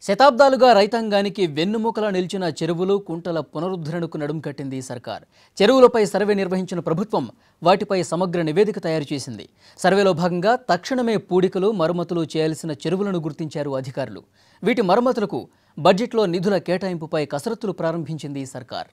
శతాబ్దాలుగా రైతాంగానికి వెన్నుముకలా నిలిచిన చెరువులు కుంటల పునరుద్ధరణకు నడుం కట్టింది సర్కార్ చెరువులపై సర్వే నిర్వహించిన ప్రభుత్వం వాటిపై సమగ్ర నివేదిక తయారు చేసింది సర్వేలో భాగంగా తక్షణమే పూడికలు మరమ్మతులు చేయాల్సిన చెరువులను గుర్తించారు అధికారులు వీటి మరమ్మతులకు బడ్జెట్లో నిధుల కేటాయింపుపై కసరత్తులు ప్రారంభించింది సర్కార్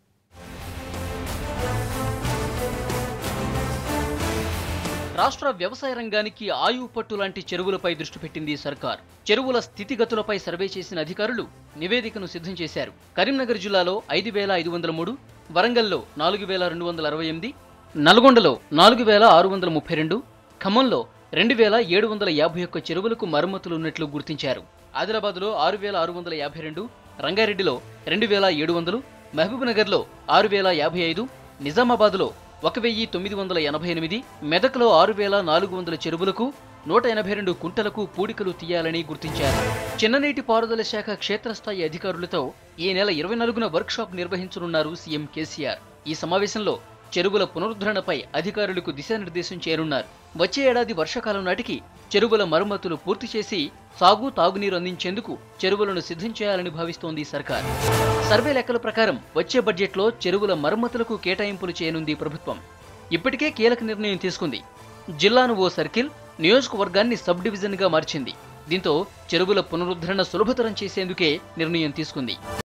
రాష్ట్ర వ్యవసాయ రంగానికి ఆయువు పట్టు లాంటి చెరువులపై దృష్టి పెట్టింది సర్కార్ చెరువుల స్థితిగతులపై సర్వే చేసిన అధికారులు నివేదికను సిద్ధం చేశారు కరీంనగర్ జిల్లాలో ఐదు వేల ఐదు వందల మూడు వరంగల్లో నాలుగు వేల రెండు వందల అరవై ఎనిమిది నల్గొండలో నాలుగు వేల ఆరు వందల ముప్పై రెండు ఖమ్మంలో రెండు వేల ఏడు వందల యాభై ఒక్క చెరువులకు మరమ్మతులు ఉన్నట్లు గుర్తించారు ఆదిలాబాద్లో ఆరు వేల ఆరు వందల యాభై రెండు రంగారెడ్డిలో రెండు వేల ఏడు వందలు మహబూబ్నగర్లో ఆరు వేల యాభై ఐదు నిజామాబాద్లో ఒక వెయ్యి తొమ్మిది వందల ఎనభై ఎనిమిది మెదక్లో ఆరు వేల నాలుగు వందల చెరువులకు నూట ఎనభై రెండు కుంటలకు పూడికలు తీయాలని గుర్తించారు చిన్ననీటి పారుదల శాఖ క్షేత్రస్థాయి అధికారులతో ఈ నెల ఇరవై నాలుగున వర్క్షాప్ నిర్వహించనున్నారు సీఎం కేసీఆర్ ఈ సమావేశంలో చెరువుల పునరుద్ధరణపై అధికారులకు దిశానిర్దేశం చేయనున్నారు వచ్చే ఏడాది వర్షాకాలం నాటికి చెరువుల మరమ్మతులు పూర్తి చేసి సాగు తాగునీరు అందించేందుకు చెరువులను సిద్ధం చేయాలని భావిస్తోంది సర్కార్ సర్వే లెక్కల ప్రకారం వచ్చే బడ్జెట్లో చెరువుల మరమ్మతులకు కేటాయింపులు చేయనుంది ప్రభుత్వం ఇప్పటికే కీలక నిర్ణయం తీసుకుంది జిల్లాను ఓ సర్కిల్ నియోజకవర్గాన్ని సబ్ డివిజన్గా మార్చింది దీంతో చెరువుల పునరుద్ధరణ సులభతరం చేసేందుకే నిర్ణయం తీసుకుంది